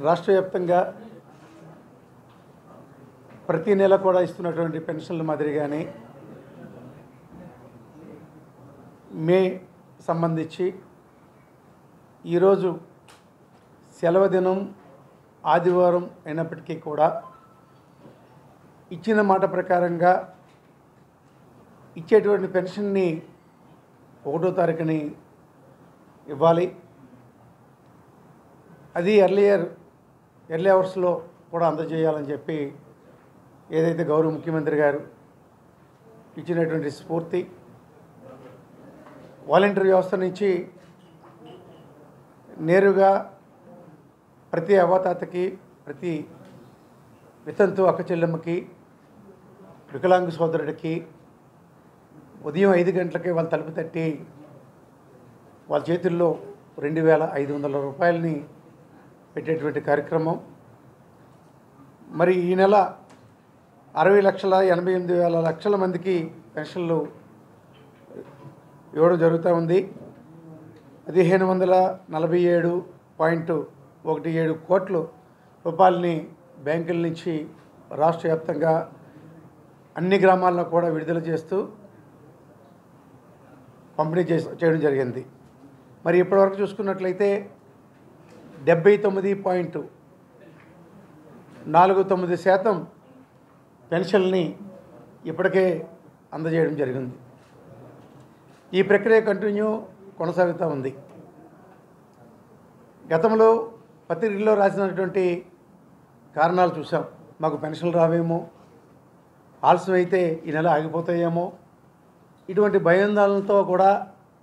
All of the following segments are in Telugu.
రాష్ట్ర వ్యాప్తంగా ప్రతి నెల కూడా ఇస్తున్నటువంటి పెన్షన్ల మాదిరిగానే మే సంబంధించి ఈరోజు సెలవు దినం ఆదివారం అయినప్పటికీ కూడా ఇచ్చిన మాట ప్రకారంగా ఇచ్చేటువంటి పెన్షన్ని ఒకటో తారీఖుని ఇవ్వాలి అది ఎర్లియర్ ఎర్లీ అవర్స్లో కూడా అందజేయాలని చెప్పి ఏదైతే గౌరవ ముఖ్యమంత్రి గారు ఇచ్చినటువంటి స్ఫూర్తి వాలంటీర్ వ్యవస్థ నుంచి నేరుగా ప్రతి అవతాతకి ప్రతి వితంతు అక్క చెల్లెమ్మకి వికలాంగ సోదరుడికి ఉదయం ఐదు గంటలకి వాళ్ళు తలుపు తట్టి వాళ్ళ చేతుల్లో రెండు వేల ఐదు వందల రూపాయలని పెట్టేటువంటి కార్యక్రమం మరి ఈ నెల అరవై లక్షల ఎనభై ఎనిమిది వేల లక్షల మందికి పెన్షన్లు ఇవ్వడం జరుగుతూ ఉంది పదిహేను వందల నలభై ఏడు పాయింట్ ఒకటి ఏడు కోట్లు రూపాయలని బ్యాంకుల నుంచి రాష్ట్ర వ్యాప్తంగా అన్ని గ్రామాల్లో కూడా విడుదల చేస్తూ పంపిణీ చేసి చేయడం జరిగింది మరి ఇప్పటివరకు చూసుకున్నట్లయితే డెబ్బై తొమ్మిది పాయింట్ నాలుగు తొమ్మిది శాతం పెన్షన్ని ఇప్పటికే అందజేయడం జరిగింది ఈ ప్రక్రియ కంటిన్యూ కొనసాగుతూ ఉంది గతంలో పత్రికల్లో రాసినటువంటి కారణాలు చూసాం మాకు పెన్షన్లు రావేమో ఆలస్యం అయితే ఈ నెల ఆగిపోతాయేమో ఇటువంటి భయాందోళనతో కూడా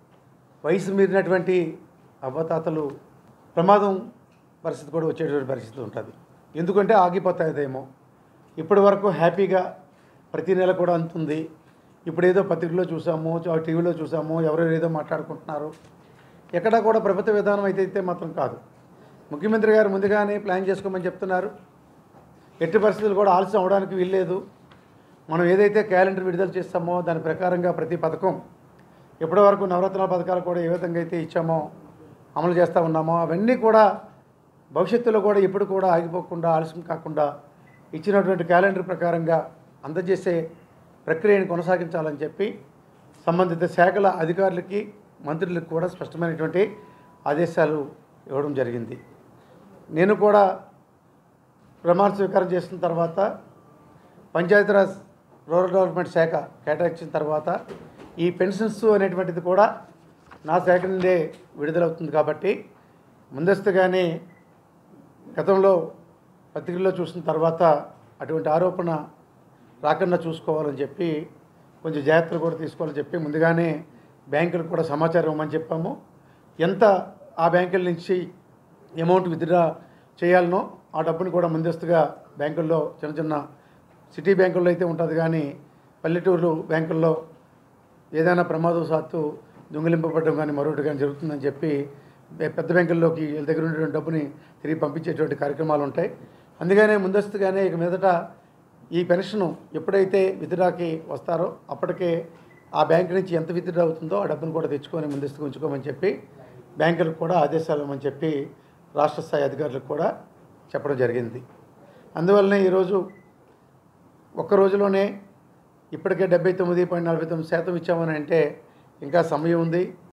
వయసు మీరినటువంటి అవ్వతాతలు ప్రమాదం పరిస్థితి కూడా వచ్చేటువంటి పరిస్థితి ఉంటుంది ఎందుకంటే ఆగిపోతాయిదేమో ఇప్పటి వరకు హ్యాపీగా ప్రతి నెల కూడా అంతుంది ఇప్పుడు ఏదో పత్రికలో చూసాము చ- టీవీలో చూసాము ఎవరెవరు ఏదో మాట్లాడుకుంటున్నారు ఎక్కడా కూడా ప్రభుత్వ విధానం అయితే అయితే మాత్రం కాదు ముఖ్యమంత్రి గారు ముందుగానే ప్లాన్ చేసుకోమని చెప్తున్నారు ఎట్టి పరిస్థితులు కూడా ఆలస్యం అవడానికి వీల్లేదు మనం ఏదైతే క్యాలెండర్ విడుదల చేస్తామో దాని ప్రకారంగా ప్రతి పథకం ఇప్పటి వరకు నవరత్నాల పథకాలు కూడా ఏ విధంగా అయితే ఇచ్చామో అమలు చేస్తూ ఉన్నామో అవన్నీ కూడా భవిష్యత్తులో కూడా ఇప్పుడు కూడా ఆగిపోకుండా ఆలస్యం కాకుండా ఇచ్చినటువంటి క్యాలెండర్ ప్రకారంగా అందజేసే ప్రక్రియను కొనసాగించాలని చెప్పి సంబంధిత శాఖల అధికారులకి మంత్రులకు కూడా స్పష్టమైనటువంటి ఆదేశాలు ఇవ్వడం జరిగింది నేను కూడా ప్రమాణ స్వీకారం చేసిన తర్వాత పంచాయతీరాజ్ రూరల్ డెవలప్మెంట్ శాఖ కేటాయించిన తర్వాత ఈ పెన్షన్స్ అనేటువంటిది కూడా నా శాఖ నుండే విడుదలవుతుంది కాబట్టి ముందస్తుగానే గతంలో పత్రికల్లో చూసిన తర్వాత అటువంటి ఆరోపణ రాకుండా చూసుకోవాలని చెప్పి కొంచెం జాగ్రత్తలు కూడా తీసుకోవాలని చెప్పి ముందుగానే బ్యాంకులకు కూడా సమాచారం ఇవ్వమని చెప్పాము ఎంత ఆ బ్యాంకుల నుంచి అమౌంట్ విత్డ్రా చేయాలనో ఆ డబ్బుని కూడా ముందస్తుగా బ్యాంకుల్లో చిన్న చిన్న సిటీ బ్యాంకుల్లో అయితే ఉంటుంది కానీ పల్లెటూరు బ్యాంకుల్లో ఏదైనా ప్రమాదవశాత్తు దొంగిలింపబడడం కానీ మరొకటి కానీ జరుగుతుందని చెప్పి పె- పెద్ద బ్యాంకుల్లోకి వీళ్ళ దగ్గర ఉన్నటువంటి డబ్బుని తిరిగి పంపించేటువంటి కార్యక్రమాలు ఉంటాయి అందుకనే ముందస్తుగానే ఇక మీదట ఈ పెన్షన్ ఎప్పుడైతే విత్డ్రాకి వస్తారో అప్పటికే ఆ బ్యాంక్ నుంచి ఎంత విత్డ్రా అవుతుందో ఆ డబ్బును కూడా తెచ్చుకొని ముందస్తుగా ఉంచుకోమని చెప్పి బ్యాంకులకు కూడా ఆదేశాలు ఇవ్వమని చెప్పి రాష్ట్ర స్థాయి అధికారులకు కూడా చెప్పడం జరిగింది అందువల్లనే ఈరోజు ఒక్క రోజులోనే ఇప్పటికే డెబ్బై తొమ్మిది పాయింట్ నలభై తొమ్మిది శాతం ఇచ్చామని అంటే ఇంకా సమయం ఉంది